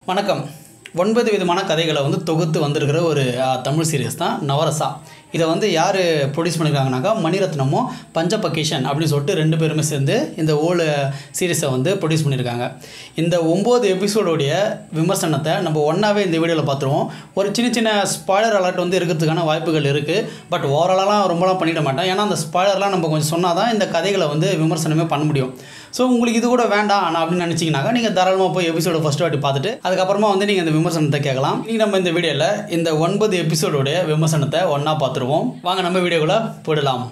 வணக்கம் ஒன்பது விதமான கதைகளை வந்து தொகுத்து வந்திருக்கிற ஒரு ஆ, தமிழ் சீரியஸ் தான் நவரசா இதை வந்து யார் ப்ரொடியூஸ் பண்ணியிருக்காங்கனாக்கா மணிரத்னமும் பஞ்சபகேஷன் அப்படின்னு சொல்லிட்டு ரெண்டு பேருமே சேர்ந்து இந்த ஓல்டு சீரிஸை வந்து ப்ரொடியூஸ் பண்ணியிருக்காங்க இந்த ஒம்பது எபிசோடோடைய விமர்சனத்தை நம்ம ஒன்றாவே இந்த வீடியோவில் பார்த்துருவோம் ஒரு சின்ன சின்ன ஸ்பாய்லர் அலர்ட் வந்து இருக்கிறதுக்கான வாய்ப்புகள் இருக்குது பட் ஓவராலாலாம் ரொம்பலாம் பண்ணிட மாட்டேன் ஏன்னா அந்த ஸ்பாய்லர்லாம் நம்ம கொஞ்சம் சொன்னால் தான் இந்த கதைகளை வந்து விமர்சனமே பண்ண முடியும் ஸோ உங்களுக்கு இது கூட வேண்டாம் நான் அப்படின்னு நினச்சிங்கனாக்கா நீங்கள் தாராளமாக போய் எபிசோட ஃபஸ்ட் வாட்டி பார்த்துட்டு அதுக்கப்புறமா வந்து நீங்கள் இந்த விமர்சனத்தை கேட்கலாம் இன்றைக்கி நம்ம இந்த வீடியோவில் இந்த ஒன்பது எபிசோடோடைய விமர்சனத்தை ஒன்றா பார்த்துருவோம் வாங்க நம்ம வீடியோக்குள்ளே போயிடலாம்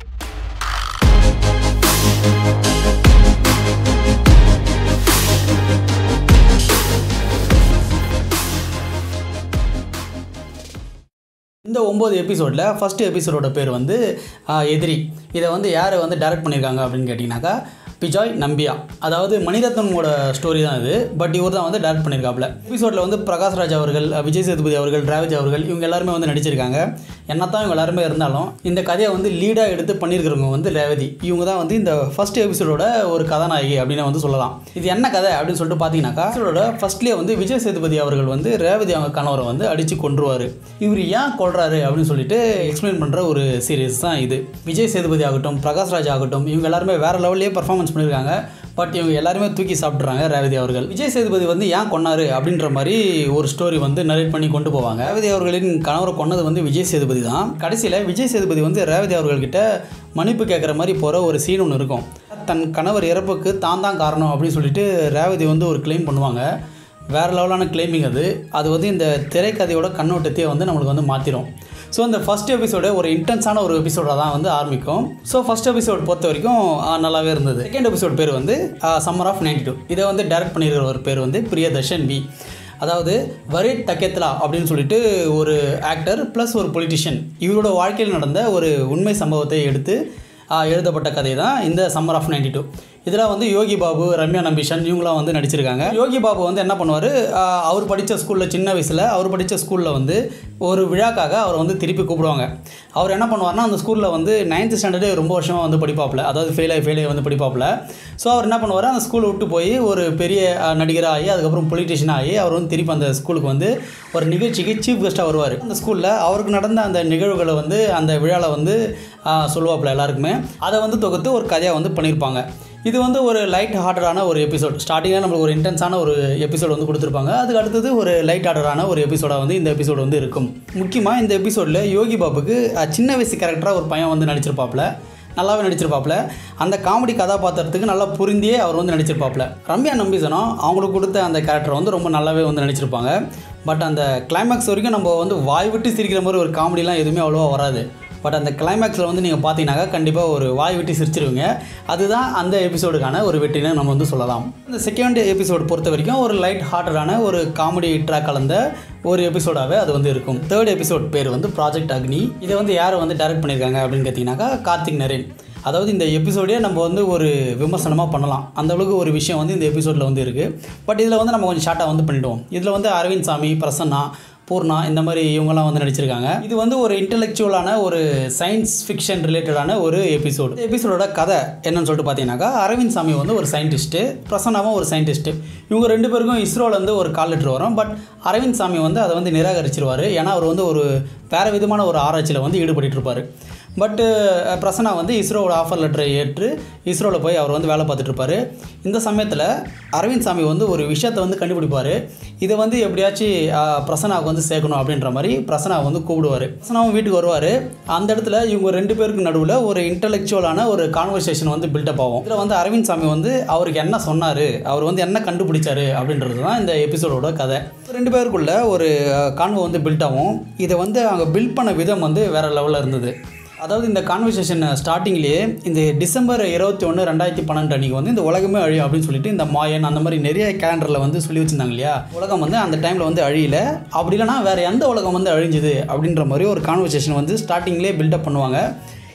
இந்த ஒம்பது எபிசோடில் ஃபஸ்ட்டு எபிசோடோட பேர் வந்து ஆ, எதிரி இதை வந்து யார் வந்து டைரக்ட் பண்ணியிருக்காங்க அப்படின்னு கேட்டிங்கனாக்கா பிஜாய் நம்பியா அதாவது மணிரத்னமோட ஸ்டோரி தான் இது பட் இவர் தான் வந்து டைரக்ட் பண்ணியிருக்காப்புல எபிசோடில் வந்து பிரகாஷ்ராஜ் அவர்கள் விஜய் சேதுபதி அவர்கள் டிராவிஜ் அவர்கள் இவங்க எல்லாருமே வந்து நடிச்சிருக்காங்க என்னத்தான் இவங்க எல்லாருமே இருந்தாலும் இந்த கதையை வந்து லீடாக எடுத்து பண்ணியிருக்கிறவங்க வந்து ரேவதி இவங்க தான் வந்து இந்த ஃபர்ஸ்ட் எபிசோடோட ஒரு கதாநாயகி அப்படின்னு வந்து சொல்லலாம் இது என்ன கதை அப்படின்னு சொல்லிட்டு பார்த்தீங்கன்னாக்கா எபிசோடோட ஃபர்ஸ்ட்லேயே வந்து விஜய் சேதுபதி அவர்கள் வந்து ரேவதி அவங்க கணவரை வந்து அடித்து கொன்றுவார் இவர் ஏன் கொள்றாரு அப்படின்னு சொல்லிட்டு எக்ஸ்பிளைன் பண்ணுற ஒரு சீரியஸ் தான் இது விஜய் சேதுபதி ஆகட்டும் பிரகாஷ்ராஜ் ஆகட்டும் இவங்க எல்லாருமே வேறு லெவல்லே பர்ஃபார்மன்ஸ் பண்ணியிருக்காங்க பட் இவங்க எல்லாருமே தூக்கி சாப்பிட்றாங்க ரேவதி அவர்கள் விஜய் சேதுபதி வந்து ஏன் கொன்னாரு அப்படின்ற மாதிரி ஒரு ஸ்டோரி வந்து நரேட் பண்ணி கொண்டு போவாங்க ரேவதி அவர்களின் கணவரை கொன்னது வந்து விஜய் சேதுபதி தான் கடைசியில் விஜய் சேதுபதி வந்து ரேவதி அவர்கள்கிட்ட மன்னிப்பு கேட்குற மாதிரி போகிற ஒரு சீன் ஒன்று இருக்கும் தன் கணவர் இறப்புக்கு தான் தான் காரணம் அப்படின்னு சொல்லிட்டு ரேவதி வந்து ஒரு க்ளைம் பண்ணுவாங்க வேறு லெவலான கிளைமிங் அது அது வந்து இந்த திரைக்கதையோட கண்ணோட்டத்தையே வந்து நம்மளுக்கு வந்து மாற்றிடும் ஸோ இந்த ஃபஸ்ட் எபிசோடு ஒரு இன்டென்ஸான ஒரு எபிசோடாக தான் வந்து ஆரம்பிக்கும் ஸோ ஃபஸ்ட் எபிசோட் பொறுத்த வரைக்கும் ஆ, நல்லாவே இருந்தது செகண்ட் எபிசோட் பேர் வந்து சம்மர் ஆஃப் நைன்டி டூ இதை வந்து டைரக்ட் பண்ணியிருக்கிற ஒரு பேர் வந்து பிரியதர்ஷன் வி அதாவது வரீட் தக்கெத்லா அப்படின்னு சொல்லிட்டு ஒரு ஆக்டர் ப்ளஸ் ஒரு பொலிட்டிஷியன் இவரோட வாழ்க்கையில் நடந்த ஒரு உண்மை சம்பவத்தை எடுத்து ஆ, எழுதப்பட்ட கதை தான் இந்த சம்மர் ஆஃப் நைன்டி டூ இதில் வந்து யோகி பாபு ரம்யா நம்பிஷன் இவங்களாம் வந்து நடிச்சிருக்காங்க யோகி பாபு வந்து என்ன பண்ணுவார் அவர் படித்த ஸ்கூலில் சின்ன வயசில் அவர் படித்த ஸ்கூலில் வந்து ஒரு விழாக்காக அவரை வந்து திருப்பி கூப்பிடுவாங்க அவர் என்ன பண்ணுவார்னா அந்த ஸ்கூலில் வந்து நைன்த் ஸ்டாண்டர்டே ரொம்ப வருஷமாக வந்து படிப்பாப்புல அதாவது ஃபெயில் ஆகி ஃபெயில் ஆகி வந்து படிப்பாப்புல ஸோ அவர் என்ன பண்ணுவார் அந்த ஸ்கூலை விட்டு போய் ஒரு பெரிய நடிகராக ஆகி அதுக்கப்புறம் பொலிட்டிஷியன் ஆகி அவர் வந்து திருப்பி அந்த ஸ்கூலுக்கு வந்து ஒரு நிகழ்ச்சிக்கு சீஃப் கெஸ்ட்டாக வருவார் அந்த ஸ்கூலில் அவருக்கு நடந்த அந்த நிகழ்வுகளை வந்து அந்த விழாவில் வந்து சொல்லுவாப்புல எல்லாருக்குமே அதை வந்து தொகுத்து ஒரு கதையாக வந்து பண்ணியிருப்பாங்க இது வந்து ஒரு லைட் ஹார்ட்டடான ஒரு எபிசோட் ஸ்டார்டிங்கில் நம்மளுக்கு ஒரு இன்டென்ஸான ஒரு எபிசோட் வந்து கொடுத்துருப்பாங்க அதுக்கு அடுத்தது ஒரு லைட் ஹார்ட்டடான ஒரு எபிசோடாக வந்து இந்த எபிசோடு வந்து இருக்கும் முக்கியமாக இந்த எபிசோடில் யோகி பாபுக்கு அஹ், சின்ன வயசு கேரக்டராக ஒரு பையன் வந்து நடிச்சிருப்பாப்புல நல்லாவே நடிச்சிருப்பாப்புல அந்த காமெடி கதாபாத்திரத்துக்கு நல்லா புரிந்தியே அவர் வந்து நடிச்சிருப்பாப்புல ரம்யா நம்பிசனம் அவங்களுக்கு கொடுத்த அந்த கேரக்டர் வந்து ரொம்ப நல்லாவே வந்து நடிச்சிருப்பாங்க பட் அந்த கிளைமேக்ஸ் வரைக்கும் நம்ம வந்து வாய் விட்டு சிரிக்கிற மாதிரி ஒரு காமெடிலாம் எதுவுமே அவ்வளோவா வராது பட் அந்த கிளைமேக்ஸில் வந்து நீங்கள் பார்த்தீங்கன்னாக்கா கண்டிப்பாக ஒரு வாய் விட்டு சிரிச்சிருவீங்க அதுதான் அந்த எபிசோடுக்கான ஒரு வெற்றின்னு நம்ம வந்து சொல்லலாம் இந்த செகண்ட் எபிசோடு பொறுத்த வரைக்கும் ஒரு லைட் ஹார்ட்டடான ஒரு காமெடி ட்ராக் கலந்த ஒரு எபிசோடாகவே அது வந்து இருக்கும் தேர்ட் எபிசோட் பேர் வந்து ப்ராஜெக்ட் அக்னி இதை வந்து யார் வந்து டைரக்ட் பண்ணியிருக்காங்க அப்படின்னு கேட்டிங்கனாக்கா கார்த்திக் நரேன் அதாவது இந்த எபிசோடே நம்ம வந்து ஒரு விமர்சனமாக பண்ணலாம் அந்த அளவுக்கு ஒரு விஷயம் வந்து இந்த எபிசோடில் வந்து இருக்குது பட் இதில் வந்து நம்ம கொஞ்சம் ஷார்ட்டாக வந்து பண்ணிடுவோம் இதில் வந்து அரவிந்த் சாமி பிரசன்னா பூர்ணா இந்த மாதிரி இவங்கெல்லாம் வந்து நடிச்சிருக்காங்க இது வந்து ஒரு இன்டெலெக்சுவலான ஒரு சயின்ஸ் ஃபிக்ஷன் ரிலேட்டடான ஒரு எபிசோடு இந்த எபிசோடோட கதை என்னன்னு சொல்லிட்டு பார்த்தீங்கன்னாக்கா அரவிந்த் சாமி வந்து ஒரு சயின்டிஸ்ட்டு பிரசன்னாவும் ஒரு சயின்டிஸ்ட்டு இவங்க ரெண்டு பேருக்கும் இஸ்ரோலேருந்து ஒரு கால் லெட்டர் வரும் பட் அரவிந்த் சாமி வந்து அதை வந்து நிராகரிச்சிருவார் ஏன்னா அவர் வந்து ஒரு வேறு விதமான ஒரு ஆராய்ச்சியில் வந்து ஈடுபட்டு இருப்பார் பட்டு பிரசன்னா வந்து இஸ்ரோவோட ஆஃபர் லெட்டரை ஏற்று இஸ்ரோவில் போய் அவர் வந்து வேலை பார்த்துட்டு இருப்பாரு இந்த சமயத்தில் அரவிந்த் சாமி வந்து ஒரு விஷயத்தை வந்து கண்டுபிடிப்பார் இதை வந்து எப்படியாச்சும் அஹ், பிரசன்னாவுக்கு வந்து சேர்க்கணும் அப்படின்ற மாதிரி பிரசன்னாவை வந்து கூப்பிடுவார் பிரசன்னாவும் வீட்டுக்கு வருவார் அந்த இடத்துல இவங்க ரெண்டு பேருக்கு நடுவில் ஒரு இன்டெலெக்சுவலான ஒரு கான்வர்சேஷன் வந்து பில்டப் ஆகும் இதில் வந்து அரவிந்த் சாமி வந்து அவருக்கு என்ன சொன்னார் அவர் வந்து என்ன கண்டுபிடிச்சாரு அப்படின்றது தான் இந்த எபிசோடோட கதை ரெண்டு பேருக்குள்ள ஒரு கான்வோ வந்து பில்ட் ஆகும் இதை வந்து அவங்க பில்ட் பண்ண விதம் வந்து வேறு லெவலில் இருந்தது அதாவது இந்த கான்வர்சேஷன் ஸ்டார்டிங்லேயே இந்த டிசம்பர் இருபத்தி ஒன்று ரெண்டாயிரத்தி பன்னெண்டு அன்றைக்கி வந்து இந்த உலகமே அழியும் அப்படின்னு சொல்லிட்டு இந்த மாயன் அந்த மாதிரி நிறைய கேலண்டரில் வந்து சொல்லி வச்சுருந்தாங்க இல்லையா உலகம் வந்து அந்த டைமில் வந்து அழியல அப்படி இல்லைனா வேறு எந்த உலகம் வந்து அழிஞ்சுது அப்படின்ற மாதிரி ஒரு கான்வர்சேஷன் வந்து ஸ்டார்டிங்லேயே பில்டப் பண்ணுவாங்க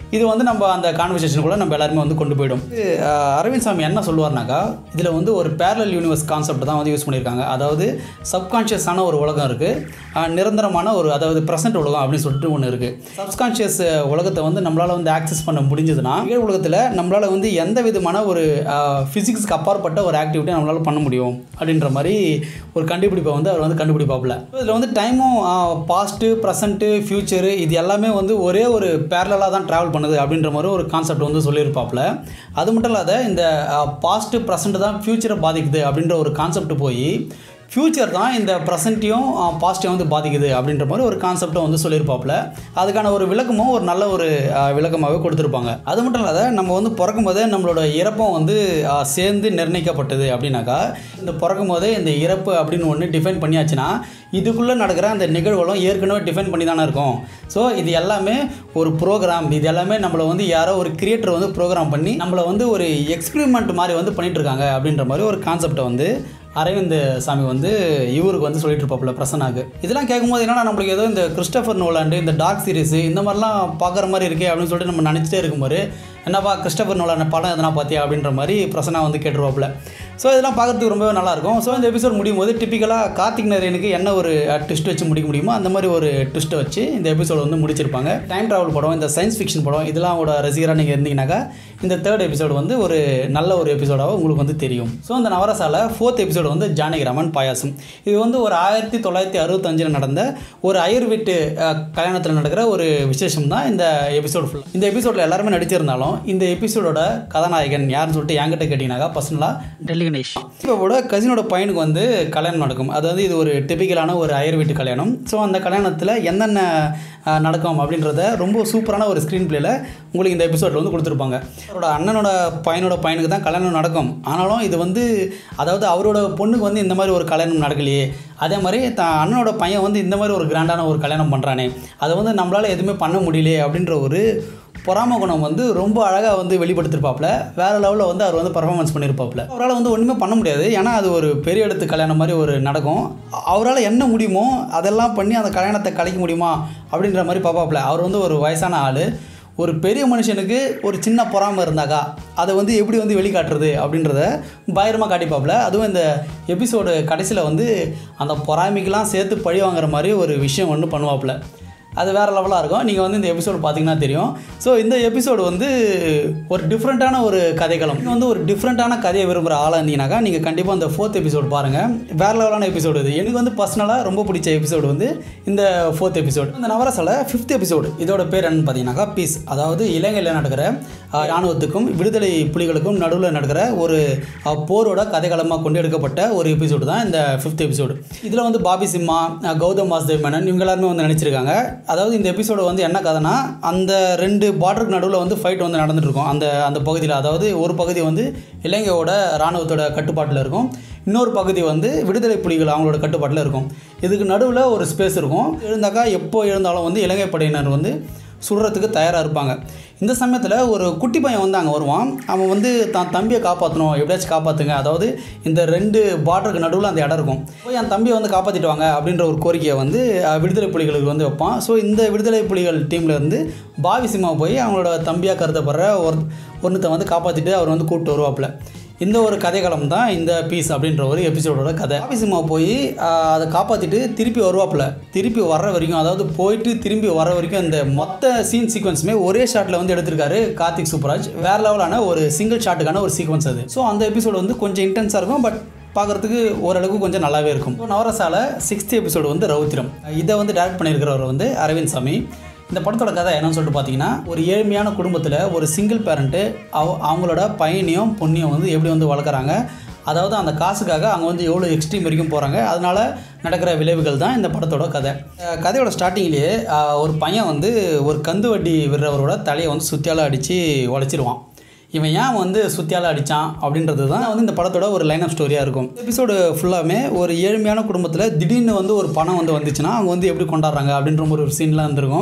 இது வந்து நம்ம அந்த கான்வர்சேஷனுக்குள்ளே நம்ம எல்லாருமே வந்து கொண்டு போயிடும் இது, அஹ், அரவிந்த் சாமி என்ன சொல்லுவார்னாக்கா இதில் வந்து ஒரு பேரலல் யூனிவர்ஸ் கான்செப்ட் தான் வந்து யூஸ் பண்ணியிருக்காங்க அதாவது சப்கான்ஷியஸான ஒரு உலகம் இருக்குது நிரந்தரமான ஒரு அதாவது ப்ரெசன்ட் உலகம் அப்படின்னு சொல்லிட்டு ஒன்று இருக்குது சப்கான்ஷியஸ் உலகத்தை வந்து நம்மளால் வந்து ஆக்சஸ் பண்ண முடிஞ்சதுன்னா நிகழ் உலகத்தில் நம்மளால் வந்து எந்த விதமான ஒரு ஃபிசிக்ஸ்க்கு அப்பாற்பட்ட ஒரு ஆக்டிவிட்டி நம்மளால் பண்ண முடியும் அப்படின்ற மாதிரி ஒரு கண்டுபிடிப்பை வந்து அவர் வந்து கண்டுபிடிப்பாப்புல இதில் வந்து டைமும் பாஸ்ட்டு ப்ரெசண்ட்டு ஃப்யூச்சரு இது எல்லாமே வந்து ஒரே ஒரு பேரலாக தான் ட்ராவல் பண்ணுது அப்படின்ற மாதிரி ஒரு கான்செப்ட் வந்து சொல்லியிருப்பாப்புல அது மட்டும் இல்லாத இந்த பாஸ்ட்டு ப்ரெசண்ட்டு தான் ஃப்யூச்சரை பாதிக்குது அப்படின்ற ஒரு கான்செப்ட் போய் ஃப்யூச்சர் தான் இந்த ப்ரெசண்ட்டையும் பாசிட்டிவ் வந்து பாதிக்குது அப்படின்ற மாதிரி ஒரு கான்செப்டை வந்து சொல்லியிருப்பாப்புல அதுக்கான ஒரு விளக்கமும் ஒரு நல்ல ஒரு அஹ், விளக்கமாகவே கொடுத்துருப்பாங்க அது மட்டும் இல்லாத நம்ம வந்து பிறக்கும் போதே நம்மளோட இறப்பும் வந்து அஹ், சேர்ந்து நிர்ணயிக்கப்பட்டது அப்படின்னாக்கா இந்த பிறக்கும் போதே இந்த இறப்பு அப்படின்னு ஒன்று டிஃபைன் பண்ணியாச்சுன்னா இதுக்குள்ளே நடக்கிற அந்த நிகழ்வுகளும் ஏற்கனவே டிஃபைன் பண்ணி தானே இருக்கும் ஸோ இது எல்லாமே ஒரு ப்ரோக்ராம் இது எல்லாமே நம்மளை வந்து யாரோ ஒரு கிரியேட்டர் வந்து ப்ரோக்ராம் பண்ணி நம்மளை வந்து ஒரு எக்ஸ்பெரிமெண்ட் மாதிரி வந்து பண்ணிட்டு இருக்காங்க அப்படின்ற மாதிரி ஒரு கான்செப்டை வந்து அரவிந்த் சாமி வந்து இவருக்கு வந்து சொல்லிட்டு இருப்பாப்புல பிரசன்னாக்கு இதெல்லாம் கேட்கும்போது என்னன்னா நம்மளுக்கு ஏதோ இந்த கிறிஸ்டபர் நோலாண்டு இந்த டார்க் சீரிஸ் இந்த மாதிரிலாம் பார்க்குற மாதிரி இருக்கே அப்படின்னு சொல்லிட்டு நம்ம நினச்சிட்டே இருக்கும்போது என்னப்பா கிறிஸ்டபர் நோலான படம் எதனா பார்த்தியா அப்படின்ற மாதிரி பிரசன்னா வந்து கேட்டுருவாப்புல ஸோ இதெல்லாம் பார்க்கறதுக்கு ரொம்பவே நல்லாயிருக்கும் ஸோ இந்த எபிசோட் முடியும் போது டிப்பிக்கலாக கார்த்திக் நரேனுக்கு என்ன ஒரு ட்விஸ்ட் வச்சு முடிக்க முடியுமோ அந்த மாதிரி ஒரு ட்விஸ்ட்டை வச்சு இந்த எபிசோட் வந்து முடிச்சிருப்பாங்க டைம் ட்ராவல் படம் இந்த சயின்ஸ் ஃபிக்ஷன் படம் இதெல்லாம் ஓட ரசிகராக நீங்கள் இருந்தீங்கன்னாக்கா இந்த தேர்ட் எபிசோடு வந்து ஒரு நல்ல ஒரு எபிசோடாக உங்களுக்கு வந்து தெரியும் ஸோ இந்த நவரசால ஃபோர்த் எபிசோடு வந்து ஜானகிராமன் பாயாசம் இது வந்து ஒரு ஆயிரத்தி தொள்ளாயிரத்தி அறுபத்தஞ்சில் நடந்த ஒரு அயர் வீட்டு அஹ், கல்யாணத்தில் நடக்கிற ஒரு விசேஷம் தான் இந்த எபிசோடு ஃபுல்லாக இந்த எபிசோடில் எல்லாருமே நடிச்சிருந்தாலும் இந்த எபிசோடோட கதாநாயகன் யாருன்னு சொல்லிட்டு என்கிட்ட கேட்டிங்கனாக்கா பர்சனலாக டெல்லி கணேஷ் இப்போட கசினோட பையனுக்கு வந்து கல்யாணம் நடக்கும் அதாவது இது ஒரு டிபிக்கலான ஒரு அயர் வீட்டு கல்யாணம் ஸோ அந்த கல்யாணத்தில் என்னென்ன அஹ், நடக்கும் அப்படின்றத ரொம்ப சூப்பரான ஒரு ஸ்க்ரீன் பிளேல உங்களுக்கு இந்த எபிசோடில் வந்து கொடுத்துருப்பாங்க அவரோட அண்ணனோட பையனோட பையனுக்கு தான் கல்யாணம் நடக்கும் ஆனாலும் இது வந்து அதாவது அவரோட பொண்ணுக்கு வந்து இந்த மாதிரி ஒரு கல்யாணம் நடக்கலையே அதே மாதிரி தான் அண்ணனோட பையன் வந்து இந்த மாதிரி ஒரு கிராண்டான ஒரு கல்யாணம் பண்ணுறானே அதை வந்து நம்மளால் எதுவுமே பண்ண முடியலையே அப்படின்ற ஒரு பொறாம குணம் வந்து ரொம்ப அழகாக வந்து வெளிப்படுத்திருப்பாப்புல வேறு லெவலில் வந்து அவர் வந்து பர்ஃபார்மன்ஸ் பண்ணியிருப்பாப்புல அவரால் வந்து ஒன்றுமே பண்ண முடியாது ஏன்னா அது ஒரு பெரிய இடத்து கல்யாணம் மாதிரி ஒரு நடக்கும் அவரால் என்ன முடியுமோ அதெல்லாம் பண்ணி அந்த கல்யாணத்தை கலைக்க முடியுமா அப்படின்ற மாதிரி பார்ப்பாப்புல அவர் வந்து ஒரு வயசான ஆள் ஒரு பெரிய மனுஷனுக்கு ஒரு சின்ன பொறாமை இருந்தாக்கா அதை வந்து எப்படி வந்து வெளிக்காட்டுறது அப்படின்றத பயங்கரமாக காட்டிப்பாப்புல அதுவும் இந்த எபிசோடு கடைசியில் வந்து அந்த பொறாமைக்கெல்லாம் சேர்த்து பழி வாங்குற மாதிரி ஒரு விஷயம் ஒன்று பண்ணுவாப்புல அது வேறு லெவலாக இருக்கும் நீங்கள் வந்து இந்த எபிசோடு பார்த்தீங்கன்னா தெரியும் ஸோ இந்த எபிசோடு வந்து ஒரு டிஃப்ரெண்ட்டான ஒரு கதைக்களம் நீங்கள் வந்து ஒரு டிஃப்ரெண்ட்டான கதையை விரும்புகிற ஆளாக இருந்தீங்கன்னாக்கா நீங்கள் கண்டிப்பாக அந்த ஃபோர்த் எபிசோடு பாருங்கள் வேறு லெவலான எபிசோடு இது எனக்கு வந்து பர்சனலாக ரொம்ப பிடிச்ச எபிசோடு வந்து இந்த ஃபோர்த் எபிசோடு இந்த நவரசால ஃபிஃப்த் எபிசோடு இதோட பேர் என்னன்னு பார்த்தீங்கன்னாக்கா பீஸ் அதாவது இலங்கையில் நடக்கிற அஹ், இராணுவத்துக்கும் விடுதலை புலிகளுக்கும் நடுவில் நடக்கிற ஒரு அஹ், போரோட கதைக்களமாக கொண்டு எடுக்கப்பட்ட ஒரு எபிசோடு தான் இந்த ஃபிஃப்த் எபிசோடு இதில் வந்து பாபி சிம்மா அஹ், கௌதம் வாசுதேவ் மேனன் இவங்க எல்லாருமே வந்து நடிச்சிருக்காங்க அதாவது இந்த எபிசோடு வந்து என்ன கதைனா அந்த ரெண்டு பார்டருக்கு நடுவில் வந்து ஃபைட் வந்து நடந்துட்டு இருக்கும் அந்த அந்த பகுதியில் அதாவது ஒரு பகுதி வந்து இலங்கையோட இராணுவத்தோட கட்டுப்பாட்டில் இருக்கும் இன்னொரு பகுதி வந்து விடுதலை புலிகள் அவங்களோட கட்டுப்பாட்டில் இருக்கும் இதுக்கு நடுவில் ஒரு ஸ்பேஸ் இருக்கும் எழுந்தாக்கா எப்போ எழுந்தாலும் வந்து இலங்கை படையினர் வந்து சுடுறதுக்கு தயாராக இருப்பாங்க இந்த சமயத்தில் ஒரு குட்டி பையன் வந்து அங்கே வருவான் அவன் வந்து தான் தம்பியை காப்பாற்றணும் எப்படியாச்சும் காப்பாற்றுங்க அதாவது இந்த ரெண்டு பார்டருக்கு நடுவில் அந்த இடம் இருக்கும் போய் என் தம்பியை வந்து காப்பாற்றிட்டு வாங்க அப்படின்ற ஒரு கோரிக்கையை வந்து அஹ், விடுதலை புலிகளுக்கு வந்து வைப்பான் ஸோ இந்த விடுதலை புலிகள் டீமில் இருந்து பாவி சிம்மா போய் அவங்களோட தம்பியாக கருதப்படுற ஒரு ஒருத்தன் வந்து காப்பாற்றிட்டு அவர் வந்து கூப்பிட்டு வருவாப்புல இந்த ஒரு கதைக்களம் தான் இந்த பீஸ் அப்படின்ற ஒரு எபிசோடோட கதை பாபி சிம்மா போய் ஆஹ், அதை காப்பாற்றிட்டு திருப்பி வருவாப்புல திருப்பி வர்ற வரைக்கும் அதாவது போயிட்டு திரும்பி வர வரைக்கும் இந்த மொத்த சீன் சீக்வன்ஸுமே ஒரே ஷாட்டில் வந்து எடுத்திருக்காரு கார்த்திக் சூப்பராஜ் வேற லெவலான ஒரு சிங்கிள் ஷாட்டுக்கான ஒரு சீக்வன்ஸ் அது ஸோ அந்த எபிசோடு வந்து கொஞ்சம் இன்டென்ஸாக இருக்கும் பட் பார்க்குறதுக்கு ஓரளவுக்கு கொஞ்சம் நல்லாவே இருக்கும் இப்போ நவரசால சிக்ஸ்த் எபிசோடு வந்து ரவுத்திரம் இதை வந்து டேரக்ட் பண்ணியிருக்கிறவர் வந்து அரவிந்த் சாமி இந்த படத்தோட கதை என்னன்னு சொல்லிட்டு பார்த்தீங்கன்னா ஒரு ஏழ்மையான குடும்பத்தில் ஒரு சிங்கிள் பேரண்ட்டு அவ அவங்களோட பையனையும் பொண்ணையும் வந்து எப்படி வந்து வளர்க்குறாங்க அதாவது அந்த காசுக்காக அவங்க வந்து எவ்வளோ எக்ஸ்ட்ரீம் வரைக்கும் போகிறாங்க அதனால் நடக்கிற விளைவுகள் தான் இந்த படத்தோட கதை அஹ் கதையோட ஸ்டார்டிங்லேயே ஒரு பையன் வந்து ஒரு கந்து வட்டி விடுறவரோட தலையை வந்து சுத்தியால் அடித்து உழைச்சிருவான் இவன் ஏன் வந்து சுத்தியால் அடித்தான் அப்படின்றது தான் வந்து இந்த படத்தோட ஒரு லைன் ஆஃப் ஸ்டோரியாக இருக்கும் எபிசோடு ஃபுல்லாமே ஒரு ஏழ்மையான குடும்பத்தில் திடீர்னு வந்து ஒரு பணம் வந்து வந்துச்சுன்னா அவங்க வந்து எப்படி கொண்டாடுறாங்க அப்படின்ற ஒரு சீன்லாம் இருந்திருக்கும்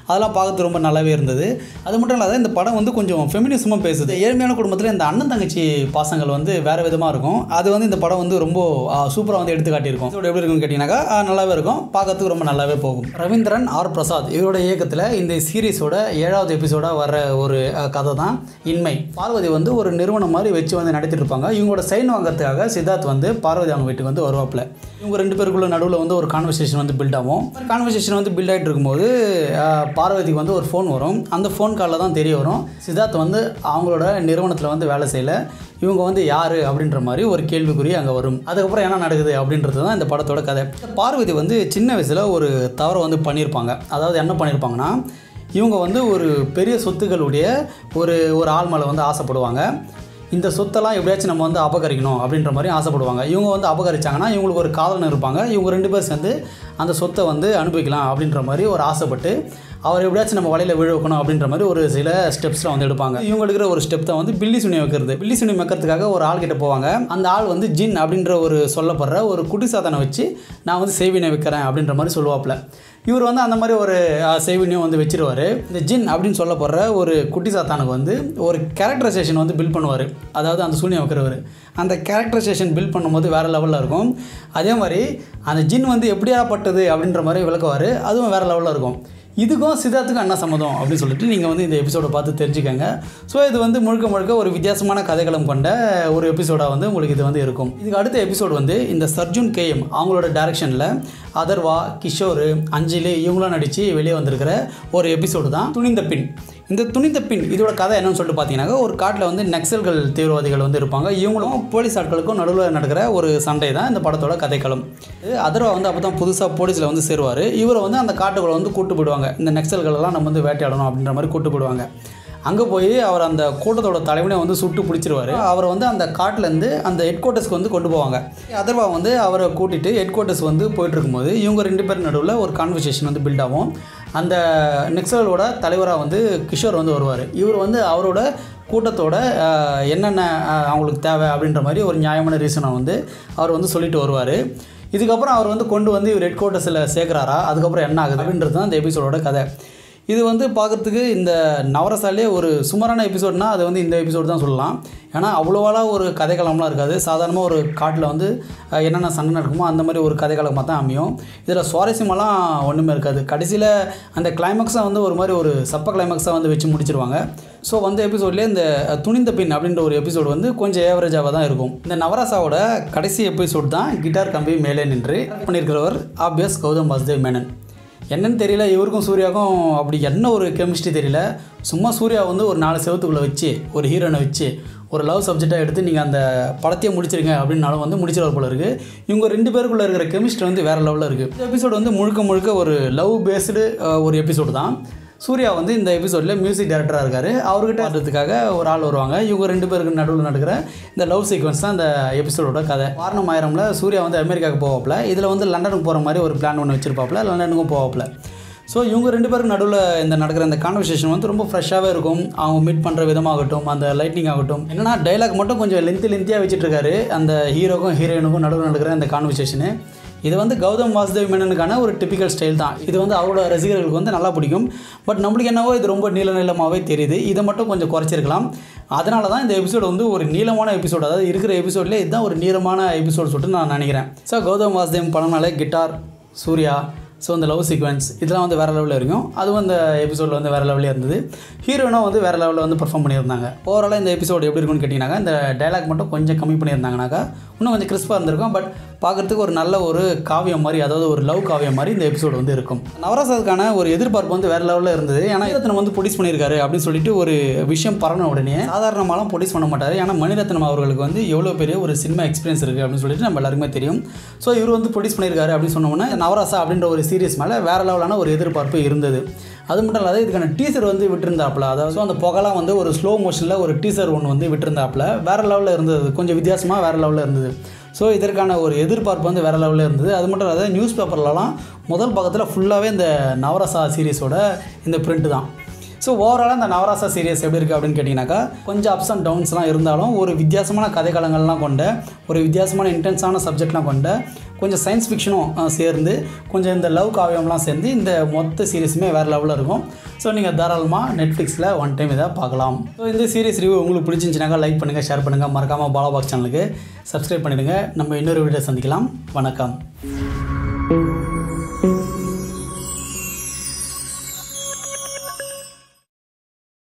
அதெல்லாம் பார்க்கறது ரொம்ப நல்லாவே இருந்தது அது மட்டும் இல்லாத இந்த படம் வந்து கொஞ்சம் ஃபெமினிசமாக பேசுது ஏழ்மையான குடும்பத்தில் இந்த அண்ணன் தங்கச்சி பாசங்கள் வந்து வேறு விதமாக இருக்கும் அது வந்து இந்த படம் வந்து ரொம்ப சூப்பராக வந்து எடுத்து காட்டியிருக்கும் இதோட எப்படி இருக்குன்னு கேட்டிங்கனாக்கா ஆ, நல்லாவே இருக்கும் பார்க்கறதுக்கு ரொம்ப நல்லாவே போகும் ரவீந்திரன் ஆர் பிரசாத் இவரோட இயக்கத்தில் இந்த சீரிஸோட ஏழாவது எபிசோடாக வர ஒரு அஹ், கதை தான் இன்மை பார்வதி வந்து ஒரு நிறுவனம் மாதிரி வச்சு வந்து நடத்திட்டு இருப்பாங்க இவங்களோட சைன் வாங்குறதுக்காக சித்தார்த் வந்து பார்வதி அவங்க வீட்டுக்கு வந்து வருவாப்புல இவங்க ரெண்டு பேருக்குள்ள நடுவில் வந்து ஒரு கான்வர்சேஷன் வந்து பில்ட் ஆகும் கான்வர்சேஷன் வந்து பில்ட் ஆகிட்டு இருக்கும்போது அஹ், பார்வதிக்கு வந்து ஒரு ஃபோன் வரும் அந்த ஃபோன் காலில் தான் தெரிய வரும் சித்தார்த் வந்து அவங்களோட நிறுவனத்தில் வந்து வேலை செய்யல இவங்க வந்து யார் அப்படின்ற மாதிரி ஒரு கேள்விக்குறி அங்கே வரும் அதுக்கப்புறம் என்ன நடக்குது அப்படின்றது தான் இந்த படத்தோட கதை பார்வதி வந்து சின்ன வயசில் ஒரு தவறை வந்து பண்ணியிருப்பாங்க அதாவது என்ன பண்ணியிருப்பாங்கன்னா இவங்க வந்து ஒரு பெரிய சொத்துக்களுடைய ஒரு ஒரு ஆள் மேலே வந்து ஆசைப்படுவாங்க இந்த சொத்தெல்லாம் எப்படியாச்சும் நம்ம வந்து அபகரிக்கணும் அப்படின்ற மாதிரி ஆசைப்படுவாங்க இவங்க வந்து அபகரிச்சாங்கன்னா இவங்களுக்கு ஒரு காதலன் இருப்பாங்க இவங்க ரெண்டு பேர் சேர்ந்து அந்த சொத்தை வந்து அனுபவிக்கலாம் அப்படின்ற மாதிரி ஒரு ஆசைப்பட்டு அவர் எப்படியாச்சும் நம்ம வலையில் விழ வைக்கணும் அப்படின்ற மாதிரி ஒரு சில ஸ்டெப்ஸ்லாம் வந்து எடுப்பாங்க இவங்க எடுக்கிற ஒரு ஸ்டெப் தான் வந்து பில்லி சுனி வைக்கிறது பில்லி சுனி வைக்கிறதுக்காக ஒரு ஆள் கிட்ட போவாங்க அந்த ஆள் வந்து ஜின் அப்படின்ற ஒரு சொல்லப்படுற ஒரு குட்டி சாத்தனை வச்சு நான் வந்து செய்வினை வைக்கிறேன் அப்படின்ற மாதிரி சொல்லுவாப்புல இவர் வந்து அந்த மாதிரி ஒரு அஹ், செய்வினையும் வந்து வச்சிருவார் இந்த ஜின் அப்படின்னு சொல்லப்படுற ஒரு குட்டி சாத்தானுக்கு வந்து ஒரு கேரக்டரைசேஷன் வந்து பில்ட் பண்ணுவார் அதாவது அந்த சூனியம் வைக்கிறவர் அந்த கேரக்டரைசேஷன் பில்ட் பண்ணும்போது வேறு லெவலில் இருக்கும் அதே மாதிரி அந்த ஜின் வந்து எப்படியாப்பட்டது அப்படின்ற மாதிரி விளக்குவார் அதுவும் வேறு லெவலில் இருக்கும் இதுக்கும் சித்தார்த்துக்கும் என்ன சம்மதம் அப்படின்னு சொல்லிட்டு நீங்கள் வந்து இந்த எபிசோடை பார்த்து தெரிஞ்சுக்கங்க ஸோ இது வந்து முழுக்க முழுக்க ஒரு வித்தியாசமான கதைகளும் கொண்ட ஒரு எபிசோடாக வந்து உங்களுக்கு இது வந்து இருக்கும் இதுக்கு அடுத்த எபிசோடு வந்து இந்த சர்ஜுன் கேஎம் அவங்களோட டைரக்ஷனில் அதர்வா கிஷோர் அஞ்சலி இவங்களாம் நடித்து வெளியே வந்திருக்கிற ஒரு எபிசோடு தான் துணிந்த பின் இந்த துணிந்த பின் இதோட கதை என்னன்னு சொல்லிட்டு பார்த்தீங்கன்னாக்கா ஒரு காட்டில் வந்து நக்சல்கள் தீவிரவாதிகள் வந்து இருப்பாங்க இவங்களும் போலீஸ் ஆட்களுக்கும் நடுவில் நடக்கிற ஒரு சண்டை தான் இந்த படத்தோட கதைக்களம் இது அதர்வா வந்து அப்போ தான் புதுசாக போலீஸில் வந்து சேருவார் இவரை வந்து அந்த காட்டுக்குள்ளே வந்து கூட்டு போயிடுவாங்க இந்த நக்சல்கள் எல்லாம் நம்ம வந்து வேட்டையாடணும் அப்படின்ற மாதிரி கூட்டு போயிடுவாங்க அங்கே போய் அவர் அந்த கூட்டத்தோட தலைவனை வந்து சுட்டு பிடிச்சிருவாரு அவரை வந்து அந்த காட்டிலேருந்து அந்த ஹெட் குவார்ட்டர்ஸ்க்கு வந்து கொண்டு போவாங்க அதர்வா வந்து அவரை கூட்டிட்டு ஹெட் குவார்ட்டர்ஸ் வந்து போயிட்டு இருக்கும்போது இவங்க ரெண்டு பேர் நடுவில் ஒரு கான்வர்சேஷன் வந்து பில்ட் ஆகும் அந்த நெக்ஸலோட தலைவராக வந்து கிஷோர் வந்து வருவார் இவர் வந்து அவரோட கூட்டத்தோட அஹ், என்னென்ன அஹ், அவங்களுக்கு தேவை அப்படின்ற மாதிரி ஒரு நியாயமான ரீசனை வந்து அவர் வந்து சொல்லிட்டு வருவார் இதுக்கப்புறம் அவர் வந்து கொண்டு வந்து இவர் ஹெட் குவார்ட்டர்ஸில் சேர்க்குறாரா அதுக்கப்புறம் என்ன ஆகுது அப்படின்றது தான் இந்த எபிசோடோட கதை இது வந்து பார்க்குறதுக்கு இந்த நவரசாலே ஒரு சுமாரான எபிசோட்னா அது வந்து இந்த எபிசோடு தான் சொல்லலாம் ஏன்னா அவ்வளோவால ஒரு கதைக்களம்லாம் இருக்காது சாதாரணமாக ஒரு காட்டில் வந்து அஹ், என்னென்ன சண்டை நடக்குமோ அந்த மாதிரி ஒரு கதைக்களமாக தான் அமையும் இதில் சுவாரஸ்யமெல்லாம் ஒன்றுமே இருக்காது கடைசியில் அந்த கிளைமேக்ஸை வந்து ஒரு மாதிரி ஒரு சப்ப கிளைமேக்ஸாக வந்து வச்சு முடிச்சிருவாங்க ஸோ வந்த எபிசோட்லேயே இந்த அஹ், துணிந்த பின் அப்படின்ற ஒரு எபிசோடு வந்து கொஞ்சம் ஏவரேஜாக தான் இருக்கும் இந்த நவராசாவோட கடைசி எபிசோட் தான் கிட்டார் கம்பி மேலே நின்று பண்ணியிருக்கிறவர் ஆப்வியஸ் கௌதம் வாசுதேவ் மேனன் என்னன்னு தெரியல இவருக்கும் சூர்யாவுக்கும் அப்படி என்ன ஒரு கெமிஸ்ட்ரி தெரியல சும்மா சூர்யா வந்து ஒரு நாலு செவத்துக்குள்ளே வச்சு ஒரு ஹீரோனை வச்சு ஒரு லவ் சப்ஜெக்டாக எடுத்து நீங்கள் அந்த படத்தையே முடிச்சிருங்க அப்படின்னாலும் வந்து முடிச்சிருவார் போல இருக்குது இவங்க ரெண்டு பேருக்குள்ளே இருக்கிற கெமிஸ்ட்ரி வந்து வேறு லெவலில் இருக்குது இந்த எபிசோடு வந்து முழுக்க முழுக்க ஒரு லவ் பேஸ்டு ஒரு எபிசோடு தான் சூர்யா வந்து இந்த எபிசோடில் மியூசிக் டைரக்டராக இருக்கார் அவர்கிட்ட ஆடுறதுக்காக ஒரு ஆள் வருவாங்க இவங்க ரெண்டு பேருக்கு நடுவில் நடக்கிற இந்த லவ் சீக்வன்ஸ் தான் இந்த எபிசோடோட கதை வாரணம் ஆயிரம்ல சூர்யா வந்து அமெரிக்காவுக்கு போவாப்புல இதில் வந்து லண்டனுக்கு போகிற மாதிரி ஒரு பிளான் ஒன்று வச்சிருப்பாப்புல லண்டனுக்கும் போவாப்புல ஸோ இவங்க ரெண்டு பேருக்கு நடுவில் இந்த நடக்கிற இந்த கான்வர்சேஷன் வந்து ரொம்ப ஃப்ரெஷ்ஷாகவே இருக்கும் அவங்க மீட் பண்ணுற விதமாகட்டும் அந்த லைட்னிங் ஆகட்டும் என்னன்னா டைலாக் மட்டும் கொஞ்சம் லென்த்து லென்த்தியாக வச்சுட்டு இருக்காரு அந்த ஹீரோக்கும் ஹீரோயினுக்கும் நடுவில் நடக்கிற இந்த கான்வர்சேஷனு இது வந்து கௌதம் வாசுதேவ் மேனனுக்கான ஒரு டிபிக்கல் ஸ்டைல் தான் இது வந்து அவரோட ரசிகர்களுக்கு வந்து நல்லா பிடிக்கும் பட் நம்மளுக்கு என்னவோ இது ரொம்ப நீள நீளமாகவே தெரியுது இதை மட்டும் கொஞ்சம் குறைச்சிருக்கலாம் அதனால தான் இந்த எபிசோடு வந்து ஒரு நீளமான எபிசோடு அதாவது இருக்கிற எபிசோட்லேயே இதுதான் ஒரு நீளமான எபிசோடு சொல்லிட்டு நான் நினைக்கிறேன் ஸோ கௌதம் வாசுதேவ் படம்னாலே கிட்டார் சூர்யா ஸோ அந்த லவ் சீக்வன்ஸ் இதெல்லாம் வந்து வேறு லெவலில் இருக்கும் அதுவும் அந்த எபிசோடில் வந்து வேறு லெவலில் இருந்தது ஹீரோயினும் வந்து வேறு லெவலில் வந்து பர்ஃபார்ம் பண்ணியிருந்தாங்க ஓவராலாக இந்த எபிசோடு எப்படி இருக்கும்னு கேட்டிங்கனாக்கா இந்த டைலாக் மட்டும் கொஞ்சம் கம்மி பண்ணியிருந்தாங்கனாக்கா இன்னும் கொஞ்சம் கிறிஸ்பாக இருந்திருக்கும் பட் பார்க்குறதுக்கு ஒரு நல்ல ஒரு காவியம் மாதிரி அதாவது ஒரு லவ் காவியம் மாதிரி இந்த எபிசோடு வந்து இருக்கும் நவராசாவுக்கான ஒரு எதிர்பார்ப்பு வந்து வேறு லெவலில் இருந்தது ஏன்னா மணிரத்னம் வந்து ப்ரொடியூஸ் பண்ணியிருக்காரு அப்படின்னு சொல்லிட்டு ஒரு விஷயம் பரவன உடனே சாதாரணமாலாம் ப்ரொடியூஸ் பண்ண மாட்டார் ஏன்னா மணிரத்னம் அவர்களுக்கு வந்து எவ்வளோ பெரிய ஒரு சினிமா எக்ஸ்பீரியன்ஸ் இருக்குது அப்படின்னு சொல்லிட்டு நம்ம எல்லாருக்குமே தெரியும் ஸோ இவர் வந்து ப்ரொடியூஸ் பண்ணியிருக்காரு அப்படின்னு சொன்ன உடனே நவராசா அப்படின்ற ஒரு சீரியஸ் மேலே வேறு லெவலான ஒரு எதிர்பார்ப்பு இருந்தது அது மட்டும் இல்லாத இதுக்கான டீசர் வந்து விட்டுருந்தாப்புல அதாவது so அந்த புகலாம் வந்து ஒரு ஸ்லோ மோஷனில் ஒரு டீசர் ஒன்று வந்து விட்டுருந்தாப்புல வேறு லெவலில் இருந்தது கொஞ்சம் வித்தியாசமாக வேறு லெவலில் இருந்தது ஸோ இதற்கான ஒரு எதிர்பார்ப்பு வந்து வேறு லெவலில் இருந்தது அது மட்டும் இல்லாத நியூஸ் பேப்பர்லலாம் முதல் பக்கத்தில் ஃபுல்லாகவே இந்த நவரசா சீரிஸோட இந்த பிரிண்ட் தான் ஸோ ஓவராலாக இந்த நவராசா சீரியஸ் எப்படி இருக்குது அப்படின்னு கேட்டிங்கனாக்கா கொஞ்சம் அப்ஸ் அண்ட் டவுன்ஸ்லாம் இருந்தாலும் ஒரு வித்தியாசமான கதைக்களங்கள்லாம் கொண்ட ஒரு வித்தியாசமான இன்டென்ஸான சப்ஜெக்ட்லாம் கொண்ட கொஞ்சம் சயின்ஸ் ஃபிக்ஷனும் அஹ், சேர்ந்து கொஞ்சம் இந்த லவ் காவியம்லாம் சேர்ந்து இந்த மொத்த சீரிஸுமே வேறு லெவலில் இருக்கும் ஸோ நீங்கள் தாராளமாக நெட்ஃப்ளிக்ஸில் ஒன் டைம் இதை பார்க்கலாம் ஸோ இந்த சீரிஸ் ரிவ்யூ உங்களுக்கு பிடிச்சிருந்துச்சுனாக்கா லைக் பண்ணுங்கள் ஷேர் பண்ணுங்கள் மறக்காமல் பாலாபாக் சேனலுக்கு சப்ஸ்கிரைப் பண்ணிடுங்க நம்ம இன்னொரு வீடியோ சந்திக்கலாம் வணக்கம்